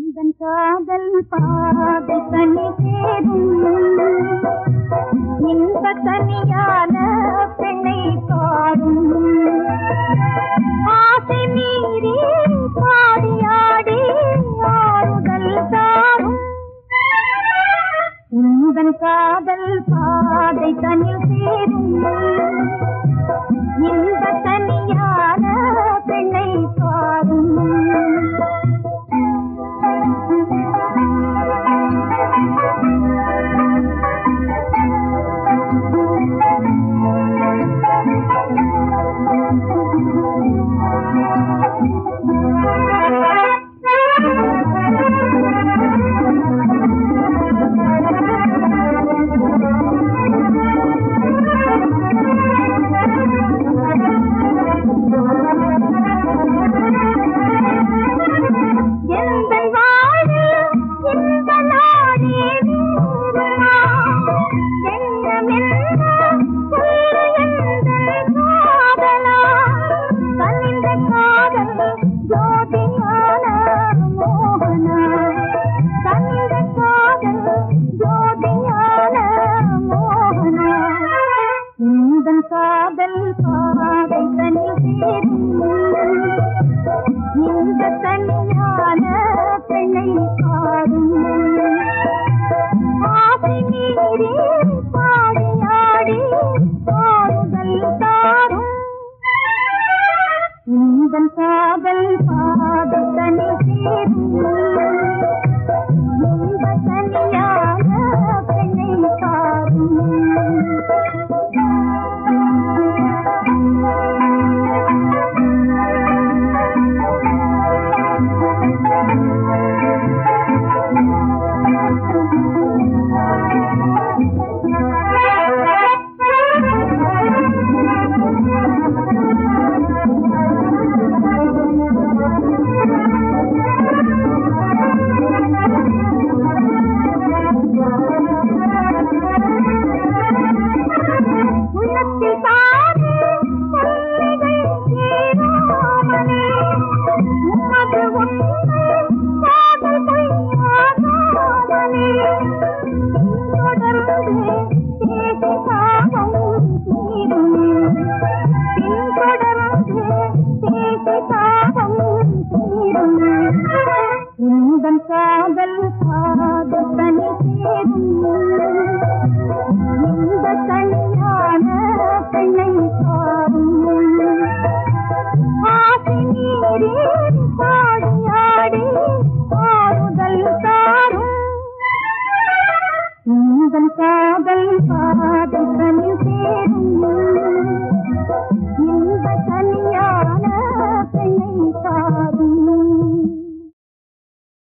உந்தன் காதல் பாதை தனி சேரும் இந்த தனியான பெண்ணை பாரும் ஆசை மீறி பாடியாடி ஆறுதல் தாரும் உந்தன் காதல் பாதை தனில் சேரும் இந்த தனியான பெண்ணை பாரும் எந்தன் வாழ்வில் இந்த நாடே நீருமா எண்ணமென்ன சொல்லு எந்தன் காதலா கனிந்த காதல் ஜோதியான மோகனா கனிந்த காதல் ஜோதியான மோகனா உந்தன் காதல் பாதை தனி சேரும் இந்த தனியான பெண்ணை பாரும் ஆசை மீறி பாடியாடி ஆறுதல் தாரும் உந்தன் காதல் பாதை தனி சேரும் இந்த தனியான பெண்ணை பாரும்